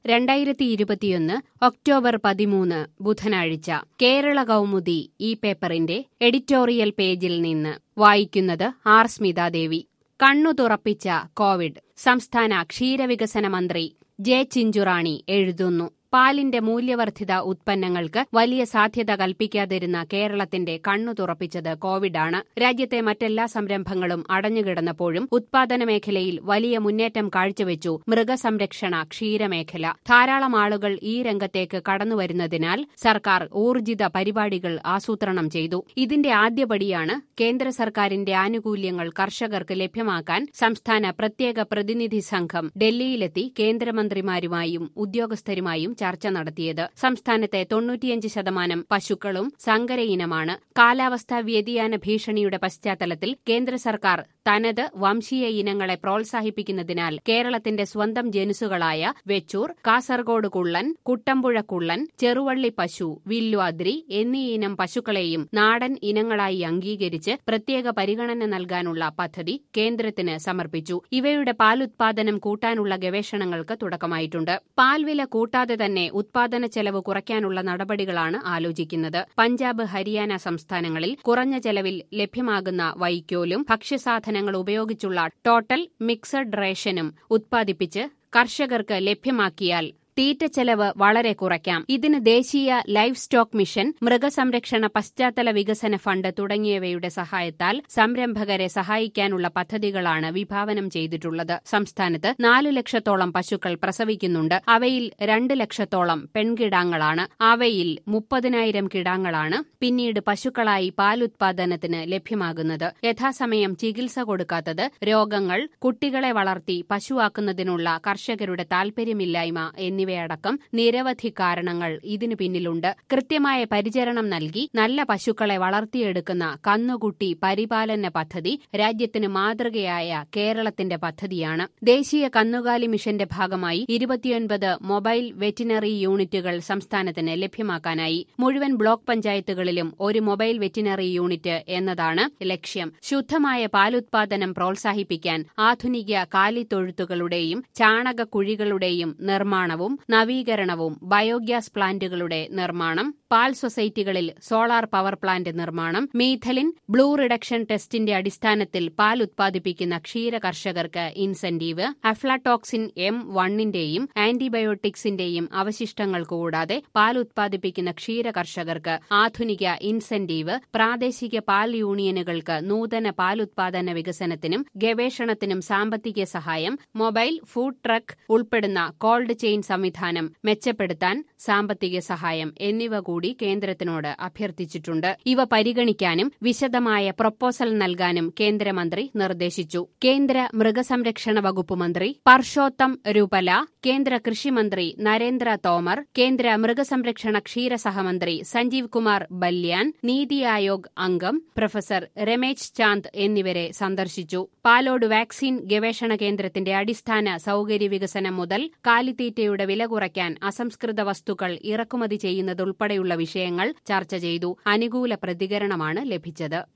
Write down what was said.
രണ്ടായിരത്തി ഇരുപത്തിയൊന്ന് ഒക്ടോബർ പതിമൂന്ന് ബുധനാഴ്ച കേരള കൗമുദി ഈ പേപ്പറിന്റെ എഡിറ്റോറിയൽ പേജിൽ നിന്ന് വായിക്കുന്നത് ആർ സ്മിതാദേവി കണ്ണു തുറപ്പിച്ച കോവിഡ് സംസ്ഥാന ക്ഷീരവികസന മന്ത്രി ജെ ചിഞ്ചുറാണി എഴുതുന്നു പാലിന്റെ മൂല്യവർദ്ധിത ഉത്പന്നങ്ങൾക്ക് വലിയ സാധ്യത കൽപ്പിക്കാതിരുന്ന കേരളത്തിന്റെ കണ്ണു തുറപ്പിച്ചത് കോവിഡാണ് രാജ്യത്തെ മറ്റെല്ലാ സംരംഭങ്ങളും അടഞ്ഞുകിടന്നപ്പോഴും ഉത്പാദന മേഖലയിൽ വലിയ മുന്നേറ്റം കാഴ്ചവെച്ചു മൃഗസംരക്ഷണ ക്ഷീരമേഖല ധാരാളം ആളുകൾ ഈ രംഗത്തേക്ക് കടന്നുവരുന്നതിനാൽ സർക്കാർ ഊർജിത പരിപാടികൾ ആസൂത്രണം ചെയ്തു ഇതിന്റെ ആദ്യപടിയാണ് കേന്ദ്ര സർക്കാരിന്റെ ആനുകൂല്യങ്ങൾ കർഷകർക്ക് ലഭ്യമാക്കാൻ സംസ്ഥാന പ്രത്യേക പ്രതിനിധി സംഘം ഡൽഹിയിലെത്തി കേന്ദ്രമന്ത്രിമാരുമായും ഉദ്യോഗസ്ഥരുമായും ചർച്ച നടത്തിയത് സംസ്ഥാനത്തെ തൊണ്ണൂറ്റിയഞ്ച് ശതമാനം പശുക്കളും സങ്കര ഇനമാണ് കാലാവസ്ഥാ വ്യതിയാന ഭീഷണിയുടെ പശ്ചാത്തലത്തിൽ കേന്ദ്ര സർക്കാർ തനത് വംശീയ ഇനങ്ങളെ പ്രോത്സാഹിപ്പിക്കുന്നതിനാൽ കേരളത്തിന്റെ സ്വന്തം ജനുസുകളായ വെച്ചൂർ കാസർഗോഡ് കുള്ളൻ കുട്ടമ്പുഴ കുള്ളൻ ചെറുവള്ളി പശു വില്വാദ്രി എന്നീ ഇനം പശുക്കളെയും നാടൻ ഇനങ്ങളായി അംഗീകരിച്ച് പ്രത്യേക പരിഗണന നൽകാനുള്ള പദ്ധതി കേന്ദ്രത്തിന് സമർപ്പിച്ചു ഇവയുടെ പാലുത്പാദനം കൂട്ടാനുള്ള ഗവേഷണങ്ങൾക്ക് തുടക്കമായിട്ടുണ്ട് പാൽവില കൂട്ടാതെ തന്നെ ഉത്പാദന ചെലവ് കുറയ്ക്കാനുള്ള നടപടികളാണ് ആലോചിക്കുന്നത് പഞ്ചാബ് ഹരിയാന സംസ്ഥാനങ്ങളിൽ കുറഞ്ഞ ചെലവിൽ ലഭ്യമാകുന്ന വൈക്കോലും ഭക്ഷ്യസാധനങ്ങൾ ഉപയോഗിച്ചുള്ള ടോട്ടൽ മിക്സഡ് റേഷനും ഉത്പാദിപ്പിച്ച് കർഷകർക്ക് ലഭ്യമാക്കിയാൽ തീറ്റ ചെലവ് വളരെ കുറയ്ക്കാം ഇതിന് ദേശീയ ലൈഫ് സ്റ്റോക്ക് മിഷൻ മൃഗസംരക്ഷണ പശ്ചാത്തല വികസന ഫണ്ട് തുടങ്ങിയവയുടെ സഹായത്താൽ സംരംഭകരെ സഹായിക്കാനുള്ള പദ്ധതികളാണ് വിഭാവനം ചെയ്തിട്ടുള്ളത് സംസ്ഥാനത്ത് നാലു ലക്ഷത്തോളം പശുക്കൾ പ്രസവിക്കുന്നുണ്ട് അവയിൽ രണ്ട് ലക്ഷത്തോളം പെൺകിടാങ്ങളാണ് അവയിൽ മുപ്പതിനായിരം കിടാങ്ങളാണ് പിന്നീട് പശുക്കളായി പാലുത്പാദനത്തിന് ലഭ്യമാകുന്നത് യഥാസമയം ചികിത്സ കൊടുക്കാത്തത് രോഗങ്ങൾ കുട്ടികളെ വളർത്തി പശുവാക്കുന്നതിനുള്ള കർഷകരുടെ താൽപര്യമില്ലായ്മ എന്നിവ എന്നിവയടക്കം നിരവധി കാരണങ്ങൾ ഇതിനു പിന്നിലുണ്ട് കൃത്യമായ പരിചരണം നൽകി നല്ല പശുക്കളെ വളർത്തിയെടുക്കുന്ന കന്നുകുട്ടി പരിപാലന പദ്ധതി രാജ്യത്തിന് മാതൃകയായ കേരളത്തിന്റെ പദ്ധതിയാണ് ദേശീയ കന്നുകാലി മിഷന്റെ ഭാഗമായി ഇരുപത്തിയൊൻപത് മൊബൈൽ വെറ്റിനറി യൂണിറ്റുകൾ സംസ്ഥാനത്തിന് ലഭ്യമാക്കാനായി മുഴുവൻ ബ്ലോക്ക് പഞ്ചായത്തുകളിലും ഒരു മൊബൈൽ വെറ്റിനറി യൂണിറ്റ് എന്നതാണ് ലക്ഷ്യം ശുദ്ധമായ പാലുത്പാദനം പ്രോത്സാഹിപ്പിക്കാൻ ആധുനിക കാലിത്തൊഴുത്തുകളുടെയും ചാണകക്കുഴികളുടെയും നിർമ്മാണവും നവീകരണവും ബയോഗ്യാസ് പ്ലാന്റുകളുടെ നിർമ്മാണം പാൽ സൊസൈറ്റികളിൽ സോളാർ പവർ പ്ലാന്റ് നിർമ്മാണം മീഥലിൻ ബ്ലൂ റിഡക്ഷൻ ടെസ്റ്റിന്റെ അടിസ്ഥാനത്തിൽ പാൽ ഉത്പാദിപ്പിക്കുന്ന ക്ഷീര കർഷകർക്ക് ഇൻസെന്റീവ് അഫ്ലാടോക്സിൻ എം വണ്ണിന്റെയും ആന്റിബയോട്ടിക്സിന്റെയും അവശിഷ്ടങ്ങൾ കൂടാതെ പാൽ ഉത്പാദിപ്പിക്കുന്ന ക്ഷീര കർഷകർക്ക് ആധുനിക ഇൻസെന്റീവ് പ്രാദേശിക പാൽ യൂണിയനുകൾക്ക് നൂതന പാലുത്പാദന വികസനത്തിനും ഗവേഷണത്തിനും സാമ്പത്തിക സഹായം മൊബൈൽ ഫുഡ് ട്രക്ക് ഉൾപ്പെടുന്ന കോൾഡ് ചെയിൻ സംവിധാനം മെച്ചപ്പെടുത്താൻ സാമ്പത്തിക സഹായം എന്നിവ കൂടി കേന്ദ്രത്തിനോട് അഭ്യർത്ഥിച്ചിട്ടുണ്ട് ഇവ പരിഗണിക്കാനും വിശദമായ പ്രൊപ്പോസൽ നൽകാനും കേന്ദ്രമന്ത്രി നിർദ്ദേശിച്ചു കേന്ദ്ര മൃഗസംരക്ഷണ വകുപ്പ് മന്ത്രി പർഷോത്തം രൂപല കേന്ദ്ര കൃഷിമന്ത്രി നരേന്ദ്ര തോമർ കേന്ദ്ര മൃഗസംരക്ഷണ ക്ഷീര സഹമന്ത്രി സഞ്ജീവ് കുമാർ ബല്യാൻ നീതി ആയോഗ് അംഗം പ്രൊഫസർ രമേശ് ചാന്ദ് എന്നിവരെ സന്ദർശിച്ചു പാലോട് വാക്സിൻ ഗവേഷണ കേന്ദ്രത്തിന്റെ അടിസ്ഥാന സൌകര്യ വികസനം മുതൽ കാലിത്തീറ്റയുടെ വില കുറയ്ക്കാൻ അസംസ്കൃത വസ്തുക്കൾ ഇറക്കുമതി ചെയ്യുന്നതുൾപ്പെടെയുള്ള വിഷയങ്ങൾ ചർച്ച ചെയ്തു അനുകൂല പ്രതികരണമാണ് ലഭിച്ചത്